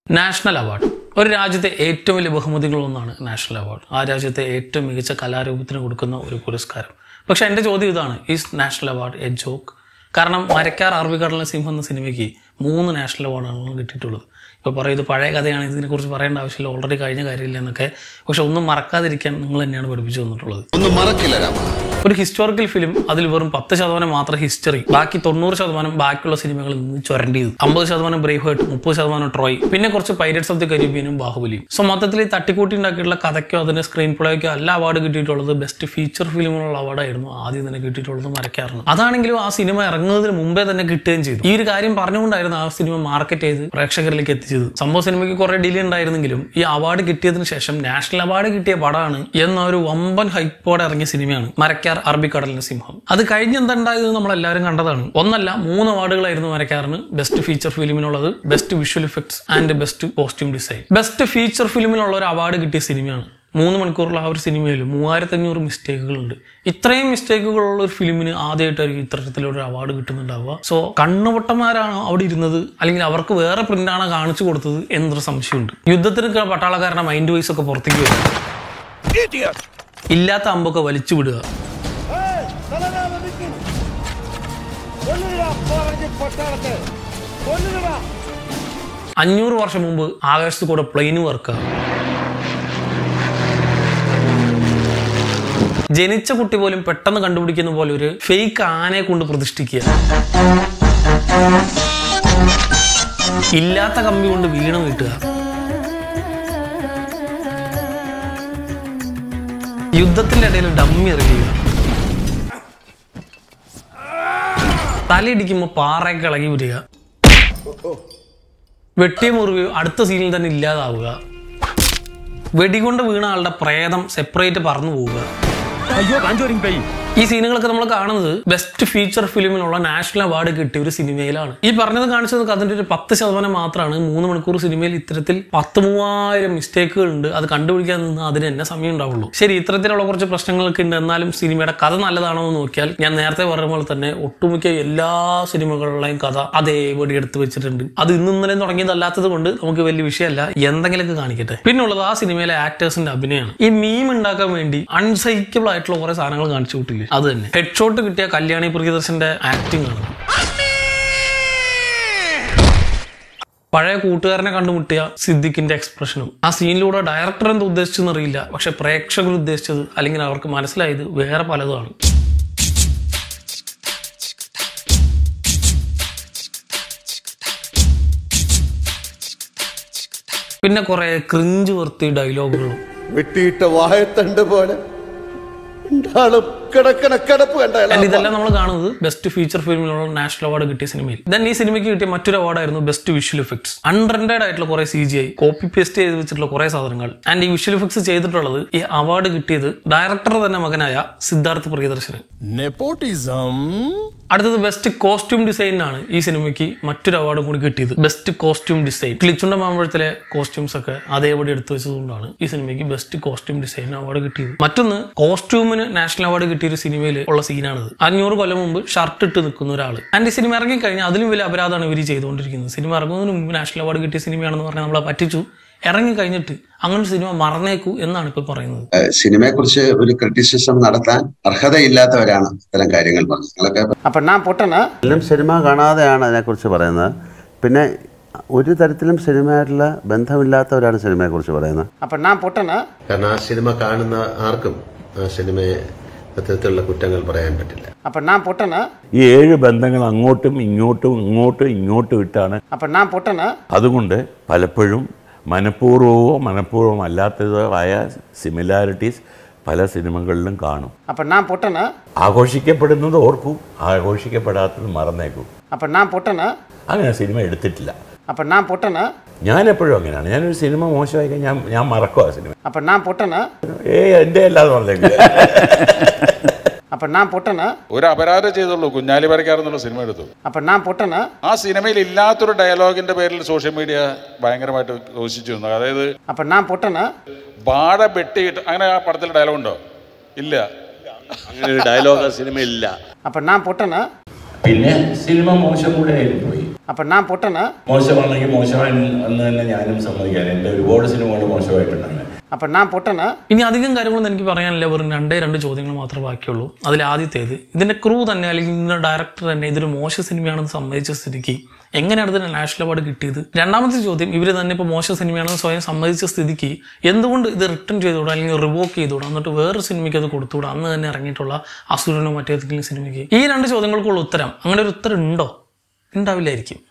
national award ഒരു രാജ്യത്തെ ഏറ്റവും വലിയ ബഹുമതികളൊന്നാണ് നാഷണൽ അവാർഡ് ആ രാജ്യത്തെ ഏറ്റവും മികച്ച കലാരൂപത്തിന് കൊടുക്കുന്ന ഒരു പുരസ്കാരം പക്ഷെ എൻ്റെ ചോദ്യം ഇതാണ് is national award a joke കാരണം മരക്കാർ അറബിക്കടലിലെ സിംഹം എന്ന സിനിമയ്ക്ക് മൂന്ന് നാഷണൽ അവാർഡാണ് കിട്ടിയിട്ടുള്ളത് ഇപ്പോൾ പറയും ഇത് പഴയ കഥയാണ് ഇതിനെക്കുറിച്ച് പറയേണ്ട ആവശ്യമില്ല ഓൾറെഡി കഴിഞ്ഞ കാര്യമില്ല എന്നൊക്കെ പക്ഷെ ഒന്നും മറക്കാതിരിക്കാൻ നിങ്ങൾ തന്നെയാണ് പഠിപ്പിച്ചു തന്നിട്ടുള്ളത് ഒന്നും മറക്കില്ല രാമ ഒരു ഹിസ്റ്റോറിക്കൽ ഫിലിം അതിൽ വെറും പത്ത് ശതമാനം മാത്രം ഹിസ്റ്ററി ബാക്കി തൊണ്ണൂറ് ശതമാനം ബാക്കിയുള്ള സിനിമകളിൽ നിന്ന് ചുരണ്ടിയത് അമ്പത് ശതമാനം ബ്രേവ് ഹേർട്ട് മുപ്പത് ശതമാനം ട്രോയ് പിന്നെ കുറച്ച് പൈരറ്റ്സ് ഓഫ് ദി കരീബിയനും ബാഹുബലിയും സോ മൊത്തത്തിൽ ഈ തട്ടിക്കൂട്ടി ഉണ്ടാക്കിയിട്ടുള്ള കഥയ്ക്കോ അതിന്റെ സ്ക്രീൻ പ്ലേക്കോ എല്ലാ അവാർഡ് കിട്ടിയിട്ടുള്ളത് ബെസ്റ്റ് ഫീച്ചർ ഫിലിമിനുള്ള അവാർഡായിരുന്നു ആദ്യം തന്നെ കിട്ടിയിട്ടുള്ളത് മരക്കാറുണ്ട് അതാണെങ്കിലും ആ സിനിമ ഇറങ്ങുന്നതിന് മുമ്പേ തന്നെ കിട്ടുകയും ചെയ്തു ഈ ഒരു കാര്യം പറഞ്ഞുകൊണ്ടായിരുന്നു ആ സിനിമ മാർക്കറ്റ് ചെയ്ത് പ്രേക്ഷകരിലേക്ക് എത്തിച്ചത് സംഭവ സിനിമയ്ക്ക് കുറെ ഡിലേ ഉണ്ടായിരുന്നെങ്കിലും ഈ അവാർഡ് കിട്ടിയതിനു ശേഷം നാഷണൽ അവാർഡ് കിട്ടിയ പടമാണ് എന്ന ഒരു വമ്പൻ ഹൈപ്പോടെ ഇറങ്ങിയ സിനിമയാണ് മരക്കാർ അറബിക്കടലിന് സിംഹം അത് കഴിഞ്ഞ് എന്തുണ്ടായത് നമ്മൾ എല്ലാവരും കണ്ടതാണ് ഒന്നല്ല മൂന്ന് അവാർഡുകളായിരുന്നു മരക്കാറിന് ബെസ്റ്റ് ഫീച്ചർ ഫിലിമിനുള്ളത് best visual effects and best costume design best feature ഫിലിമിനുള്ള ഒരു അവാർഡ് കിട്ടിയ സിനിമയാണ് മൂന്ന് മണിക്കൂറുള്ള ആ ഒരു സിനിമയിൽ മൂവായിരത്തി അഞ്ഞൂറ് മിസ്റ്റേക്കുകളുണ്ട് ഇത്രയും മിസ്റ്റേക്കുകളുള്ള ഒരു ഫിലിമിന് ആദ്യമായിട്ടായിരിക്കും ഇത്തരത്തിലൊരു അവാർഡ് കിട്ടുന്നുണ്ടാവുക സോ കണ്ണുപൊട്ടന്മാരാണോ അവിടെ ഇരുന്നത് അല്ലെങ്കിൽ അവർക്ക് വേറെ പ്രിന്റാണ് കാണിച്ചു കൊടുത്തത് എന്നൊരു സംശയമുണ്ട് യുദ്ധത്തിന് പട്ടാളക്കാരുടെ മൈൻഡ് വൈസ് ഒക്കെ പുറത്തേക്ക് വരും ഇല്ലാത്ത അമ്പൊക്കെ വലിച്ചു വിടുക അഞ്ഞൂറ് വർഷം മുമ്പ് ആകാശത്ത് കൂടെ പ്ലെയിന് വർക്കുക ജനിച്ച കുട്ടി പോലും പെട്ടെന്ന് കണ്ടുപിടിക്കുന്ന പോലെ ഒരു ഫേക്ക് ആനയെ കൊണ്ട് പ്രതിഷ്ഠിക്കുക ഇല്ലാത്ത കമ്പി കൊണ്ട് വീണം കിട്ടുക യുദ്ധത്തിന്റെ ഇടയിൽ ഡമ്മി എറിയുക തലയിടിക്കുമ്പോൾ പാറയൊക്കെ ഇളകി വരിക വെട്ടിയ മുറിവ് അടുത്ത സീനിൽ തന്നെ ഇല്ലാതാവുക വെടികൊണ്ട് വീണ ആളുടെ പ്രേതം സെപ്പറേറ്റ് പറന്നു പോവുക ഈ സീനുകളൊക്കെ നമ്മൾ കാണുന്നത് ബെസ്റ്റ് ഫീച്ചർ ഫിലിമിനുള്ള നാഷണൽ അവാർഡ് കിട്ടിയ ഒരു സിനിമയിലാണ് ഈ പറഞ്ഞത് കാണിച്ചത് അതിന്റെ ഒരു പത്ത് ശതമാനം മാത്രമാണ് മൂന്ന് മണിക്കൂർ സിനിമയിൽ ഇത്തരത്തിൽ പത്ത് മൂവായിരം മിസ്റ്റേക്കുകൾ ഉണ്ട് അത് കണ്ടുപിടിക്കാൻ നിന്ന് അതിന് എന്നെ സമയം ഉണ്ടാവുള്ളൂ ശരി ഇത്തരത്തിലുള്ള കുറച്ച് പ്രശ്നങ്ങളൊക്കെ ഉണ്ട് എന്നാലും സിനിമയുടെ കഥ നല്ലതാണോ എന്ന് നോക്കിയാൽ ഞാൻ നേരത്തെ പറഞ്ഞ പോലെ തന്നെ ഒട്ടുമിക്ക എല്ലാ സിനിമകളിലെയും കഥ അതേപടി എടുത്തു വെച്ചിട്ടുണ്ട് അത് ഇന്നും ഇന്നലെയും തുടങ്ങിയതല്ലാത്തത് കൊണ്ട് നമുക്ക് വലിയ വിഷയമല്ല എന്തെങ്കിലുമൊക്കെ കാണിക്കട്ടെ പിന്നുള്ളത് ആ സിനിമയിലെ ആക്ടേഴ്സിന്റെ അഭിനയമാണ് ഈ മീം ഉണ്ടാക്കാൻ വേണ്ടി അൺസൈക്കബിൾ ആയിട്ടുള്ള കുറെ സാധനങ്ങൾ കാണിച്ചു കൂട്ടില്ലേ അത് തന്നെ ഹെഡ് ഷോട്ട് കിട്ടിയ കല്യാണി പ്രിയദർശന്റെ ആക്ടിംഗ് ആണ് പഴയ കൂട്ടുകാരനെ കണ്ടുമുട്ടിയ സിദ്ദിഖിന്റെ എക്സ്പ്രഷനും ആ സീനിലൂടെ ഡയറക്ടർ എന്ത് ഉദ്ദേശിച്ചെന്ന് അറിയില്ല പക്ഷെ പ്രേക്ഷകർ ഉദ്ദേശിച്ചത് അല്ലെങ്കിൽ അവർക്ക് മനസ്സിലായത് വേറെ പലതുമാണ് പിന്നെ കുറെ ക്രിഞ്ച് വർത്തി ഡയലോഗുകളും വെട്ടിയിട്ട വായത്തണ്ട് പോലെ ഉണ്ടാളും കിടക്കണ കിടപ്പ് കണ്ട And ഇതെല്ലാം നമ്മൾ കാണുന്നത് ബെസ്റ്റ് ഫീച്ചർ ഫിലിമിനുള്ള നാഷണൽ അവാർഡ് കിട്ടിയ സിനിമയിൽ ദെൻ ഈ സിനിമയ്ക്ക് കിട്ടിയ മറ്റൊരു അവാർഡായിരുന്നു ബെസ്റ്റ് വിഷ്വൽ ഇഫക്ട്സ് അൺറെൻഡഡ് ആയിട്ടുള്ള കുറെ C G I copy paste ചെയ്ത് വെച്ചിട്ടുള്ള കുറെ സാധനങ്ങൾ ആൻഡ് ഈ വിഷ്വൽ ഇഫക്ട്സ് ചെയ്തിട്ടുള്ളത് ഈ അവാർഡ് കിട്ടിയത് ഡയറക്ടർ തന്നെ മകനായ സിദ്ധാർത്ഥ് പ്രിയദർശന് നെപ്പോട്ടിസം അടുത്തത് ബെസ്റ്റ് കോസ്റ്റ്യൂം ഡിസൈനാണ് ഈ സിനിമയ്ക്ക് മറ്റൊരു അവാർഡും കൂടി കിട്ടിയത് ബെസ്റ്റ് കോസ്റ്റ്യൂം ഡിസൈൻ ക്ലിച്ചുണ്ട മാമ്പഴത്തിലെ കോസ്റ്റ്യൂംസ് ഒക്കെ അതേപടി എടുത്തു വെച്ചതുകൊണ്ടാണ് ഈ സിനിമയ്ക്ക് ബെസ്റ്റ് കോസ്റ്റ്യൂം ഡിസൈൻ അവാർഡ് കിട്ടിയത് മറ്റൊന്ന് കോസ്റ്റ്യൂമിന് നാഷണൽ അവാർഡ് കിട്ടിയ ഒരു സിനിമയിൽ ഉള്ള സീനാണിത് അഞ്ഞൂറ് കൊല്ലം മുമ്പ് ഷർട്ട് ഇട്ട് നിൽക്കുന്ന ഒരാൾ ആൻഡ് ഈ സിനിമ ഇറങ്ങി കഴിഞ്ഞാൽ അതിലും വലിയ അപരാധമാണ് ഇവർ ചെയ്തുകൊണ്ടിരിക്കുന്നത് സിനിമ ഇറങ്ങുന്നതിന് മുമ്പ് നാഷണൽ അവാർഡ് കിട്ടിയ സിനിമയാണെന്ന് പറഞ്ഞാൽ നമ്മളെ പറ്റിച്ചു ഇറങ്ങി കഴിഞ്ഞിട്ട് അങ്ങനെ ഒരു സിനിമ മറന്നേക്കൂ എന്നാണ് ഇപ്പൊ പറയുന്നത് സിനിമയെ കുറിച്ച് ഒരു ക്രിറ്റിസിസം നടത്താൻ അർഹതയില്ലാത്തവരാണ് ഇത്തരം കാര്യങ്ങൾ പറഞ്ഞത് നിങ്ങളൊക്കെ அப்போ நான் பொட்டனா എല്ലാം സിനിമ കാണാതെയാണ് അതിനെക്കുറിച്ച് പറയുന്നത് പിന്നെ ഒരു തരത്തിലും സിനിമയായിട്ടുള്ള ബന്ധമില്ലാത്തവരാണ് സിനിമയെക്കുറിച്ച് പറയുന്നത് அப்போ நான் பொட்டனா കാരണം ആ സിനിമ കാണുന്ന ആർക്കും ആ സിനിമയെ അത്തരത്തിലുള്ള കുറ്റങ്ങൾ പറയാൻ പറ്റില്ല அப்போ நான் பொட்டனா ഈ ഏഴ് ബന്ധങ്ങൾ അങ്ങോട്ടും ഇങ്ങോട്ടും ഇങ്ങോട്ടും ഇങ്ങോട്ടും ഇട്ടാണ് அப்போ நான் பொட்டனா അതുകൊണ്ട് പലപ്പോഴും മനഃപൂർവമോ മനഃപൂർവ്വം അല്ലാത്തതോ ആയ സിമിലാരിറ്റീസ് പല സിനിമകളിലും കാണും அப்போ நான் பொட்டனா ആഘോഷിക്കപ്പെടുന്നത് ഓർക്കൂ ആഘോഷിക്കപ്പെടാത്തത് മറന്നേക്കൂ அப்போ நான் பொட்டனா അങ്ങനെ സിനിമ എടുത്തിട്ടില്ല அப்போ நான் பொட்டனா ഞാൻ എപ്പോഴും അങ്ങനെയാണ് ഞാനൊരു സിനിമ മോശമായി കഴിഞ്ഞാൽ ഞാൻ ഞാൻ മറക്കും ആ സിനിമ அப்போ நான் பொட்டனா ഏ എൻ്റെ അല്ലാതെ പറഞ്ഞേക്കും அப்போ நான் பொட்டனா ഒരു അപരാധം ചെയ്തുള്ളൂ കുഞ്ഞാലി പരക്കാർ എന്നുള്ള സിനിമ എടുത്തു அப்போ நான் பொட்டனா ആ സിനിമയിൽ ഇല്ലാത്തൊരു ഡയലോഗിന്റെ പേരിൽ സോഷ്യൽ മീഡിയ ഭയങ്കരമായിട്ട് ഘോഷിച്ചു വന്നു അതായത് அப்போ நான் பொட்டனா വാഴ വെട്ടിയിട്ട് അങ്ങനെ ആ പടത്തിൽ ഡയലോഗ് ഉണ്ടോ ഇല്ല അങ്ങനെ ഒരു ഡയലോഗ് ആ സിനിമയില്ല அப்போ நான் பொட்டனா പിന്നെ സിനിമ മോശം കൂടെ ആയിപ്പോയി അപ്പൊ ഞാൻ പൊട്ടനാ മോശമാണെങ്കിൽ മോശമായി എന്ന് തന്നെ ഞാനും സമ്മതിക്കാൻ എൻ്റെ ഒരുപാട് സിനിമകൾ മോശമായിട്ടുണ്ട് അപ്പൊ ഞാൻ പൊട്ടനാ ഇനി അധികം കാര്യങ്ങളൊന്നും എനിക്ക് പറയാനില്ല വെറും രണ്ടേ രണ്ട് ചോദ്യങ്ങൾ മാത്രമേ ബാക്കിയുള്ളൂ അതിൽ ആദ്യത്തേത് ഇതിന്റെ ക്രൂ തന്നെ അല്ലെങ്കിൽ ഇതിന്റെ ഡയറക്ടർ തന്നെ ഇതൊരു മോശം സിനിമയാണെന്ന് സമ്മതിച്ച സ്ഥിതിക്ക് എങ്ങനെയാണ് ഇതിന് നാഷണൽ അവാർഡ് കിട്ടിയത് രണ്ടാമത്തെ ചോദ്യം ഇവർ തന്നെ ഇപ്പോൾ മോശം സിനിമയാണെന്ന് സ്വയം സമ്മതിച്ച സ്ഥിതിക്ക് എന്തുകൊണ്ട് ഇത് റിട്ടേൺ ചെയ്തുകൂടാ അല്ലെങ്കിൽ റിവോക്ക് ചെയ്തുകൂടാ എന്നിട്ട് വേറൊരു സിനിമയ്ക്ക് അത് കൊടുത്തുകൂടാ അന്ന് തന്നെ ഇറങ്ങിയിട്ടുള്ള അസുരനോ മറ്റേതെങ്കിലും സിനിമയ്ക്ക് ഈ രണ്ട് ചോദ്യങ്ങൾക്കുള്ള ഉത്തരം അങ്ങനെ ഒരു ഉത്തരം ഉണ്ടോ ഉണ്ടാവില്ലായിരിക്കും